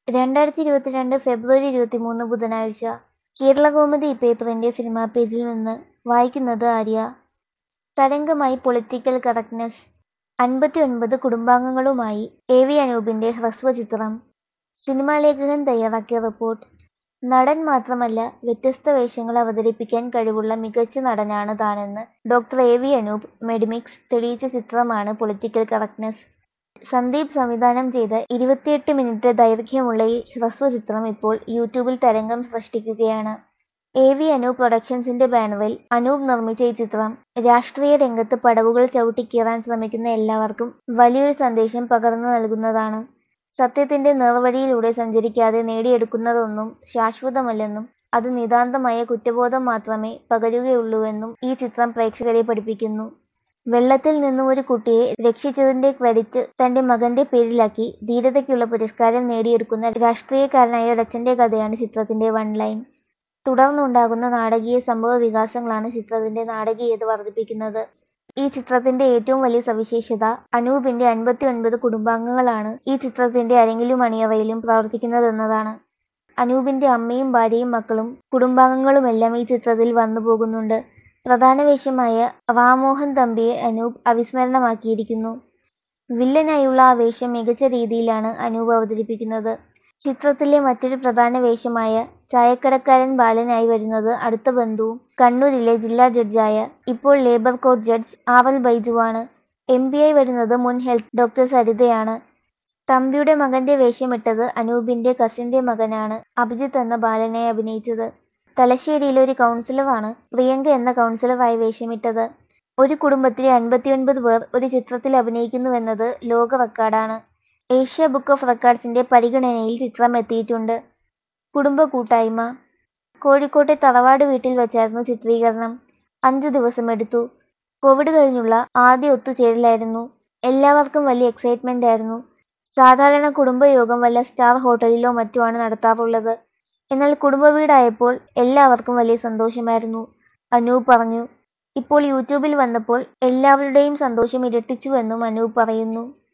രണ്ടായിരത്തി ഇരുപത്തിരണ്ട് ഫെബ്രുവരി ഇരുപത്തിമൂന്ന് ബുധനാഴ്ച കേരളകൗമുദി പേപ്പറിന്റെ സിനിമാ പേജിൽ നിന്ന് വായിക്കുന്നത് ആര്യ തരംഗമായി പൊളിറ്റിക്കൽ കറക്റ്റ്നെസ് അൻപത്തിയൊൻപത് കുടുംബാംഗങ്ങളുമായി എ വി അനൂപിന്റെ ഹ്രസ്വചിത്രം സിനിമാ ലേഖകൻ തയ്യാറാക്കിയ റിപ്പോർട്ട് നടൻ മാത്രമല്ല വ്യത്യസ്ത വേഷങ്ങൾ അവതരിപ്പിക്കാൻ കഴിവുള്ള മികച്ച നടനാണ് താനെന്ന് doctor A V Anoop Medimix തെളിയിച്ച ചിത്രമാണ് പൊളിറ്റിക്കൽ കറക്റ്റ്നെസ് സന്ദീപ് സംവിധാനം ചെയ്ത ഇരുപത്തിയെട്ട് മിനിറ്റ് ദൈർഘ്യമുള്ള ഈ ഹ്രസ്വചിത്രം ഇപ്പോൾ യൂട്യൂബിൽ തരംഗം സൃഷ്ടിക്കുകയാണ് എ വി അനൂപ് പ്രൊഡക്ഷൻസിന്റെ ബാനറിൽ അനൂപ് നിർമ്മിച്ച ഈ ചിത്രം രാഷ്ട്രീയ രംഗത്ത് പടവുകൾ ചവിട്ടിക്കീറാൻ ശ്രമിക്കുന്ന എല്ലാവർക്കും വലിയൊരു സന്ദേശം പകർന്നു നൽകുന്നതാണ് സത്യത്തിന്റെ നേർവഴിയിലൂടെ സഞ്ചരിക്കാതെ നേടിയെടുക്കുന്നതൊന്നും ശാശ്വതമല്ലെന്നും അത് നിതാന്തമായ കുറ്റബോധം മാത്രമേ പകരുകയുള്ളൂവെന്നും ഈ ചിത്രം പ്രേക്ഷകരെ പഠിപ്പിക്കുന്നു വെള്ളത്തിൽ നിന്നും ഒരു കുട്ടിയെ രക്ഷിച്ചതിന്റെ ക്രെഡിറ്റ് തന്റെ മകന്റെ പേരിലാക്കി ധീരതയ്ക്കുള്ള പുരസ്കാരം നേടിയെടുക്കുന്ന രാഷ്ട്രീയക്കാരനായ ഒരച്ഛന്റെ കഥയാണ് ചിത്രത്തിന്റെ വൺ ലൈൻ തുടർന്നുണ്ടാകുന്ന നാടകീയ സംഭവ വികാസങ്ങളാണ് ചിത്രത്തിന്റെ നാടകീയത വർദ്ധിപ്പിക്കുന്നത് ഈ ചിത്രത്തിന്റെ ഏറ്റവും വലിയ സവിശേഷത അനൂപിന്റെ അൻപത്തി ഒൻപത് കുടുംബാംഗങ്ങളാണ് ഈ ചിത്രത്തിന്റെ അരങ്ങിലും അണിയറയിലും പ്രവർത്തിക്കുന്നതെന്നതാണ് അനൂപിന്റെ അമ്മയും ഭാര്യയും മക്കളും കുടുംബാംഗങ്ങളുമെല്ലാം ഈ ചിത്രത്തിൽ വന്നു പോകുന്നുണ്ട് പ്രധാന വേഷമായ റാമോഹൻ തമ്പിയെ അനൂപ് അവിസ്മരണമാക്കിയിരിക്കുന്നു വില്ലനായുള്ള ആ വേഷം മികച്ച രീതിയിലാണ് അനൂപ് അവതരിപ്പിക്കുന്നത് ചിത്രത്തിലെ മറ്റൊരു പ്രധാന വേഷമായ ചായക്കടക്കാരൻ ബാലനായി വരുന്നത് അടുത്ത ബന്ധുവും കണ്ണൂരിലെ ജില്ലാ ജഡ്ജായ ഇപ്പോൾ labour court judge R L ബൈജുവാണ് എം പിയായി വരുന്നത് മുൻ ഹെൽത്ത് ഡോക്ടർ സരിതയാണ് തമ്പിയുടെ മകന്റെ വേഷമിട്ടത് അനൂപിന്റെ കസിന്റെ മകനാണ് അഭിജിത്ത് എന്ന ബാലനായി അഭിനയിച്ചത് തലശ്ശേരിയിലെ ഒരു കൗൺസിലറാണ് പ്രിയങ്ക എന്ന കൗൺസിലറായി വേഷമിട്ടത് ഒരു കുടുംബത്തിലെ അൻപത്തിയൊൻപത് പേർ ഒരു ചിത്രത്തിൽ അഭിനയിക്കുന്നുവെന്നത് ലോക റെക്കോർഡാണ് ഏഷ്യ ബുക്ക് ഓഫ് റെക്കോർഡ്സിന്റെ പരിഗണനയിൽ ചിത്രം എത്തിയിട്ടുണ്ട് കുടുംബ കൂട്ടായ്മ കോഴിക്കോട്ടെ തറവാട് വീട്ടിൽ വെച്ചായിരുന്നു ചിത്രീകരണം അഞ്ചു ദിവസം എടുത്തു കോവിഡ് കഴിഞ്ഞുള്ള ആദ്യ ഒത്തുചേരലായിരുന്നു എല്ലാവർക്കും വലിയ എക്സൈറ്റ്മെന്റ് ആയിരുന്നു സാധാരണ കുടുംബയോഗം വല്ല സ്റ്റാർ ഹോട്ടലിലോ മറ്റോ ആണ് നടത്താറുള്ളത് എന്നാൽ കുടുംബ വീടായപ്പോൾ എല്ലാവർക്കും വലിയ സന്തോഷമായിരുന്നു അനൂപ് പറഞ്ഞു ഇപ്പോൾ യൂട്യൂബിൽ വന്നപ്പോൾ എല്ലാവരുടെയും സന്തോഷം ഇരട്ടിച്ചുവെന്നും അനൂപ് പറയുന്നു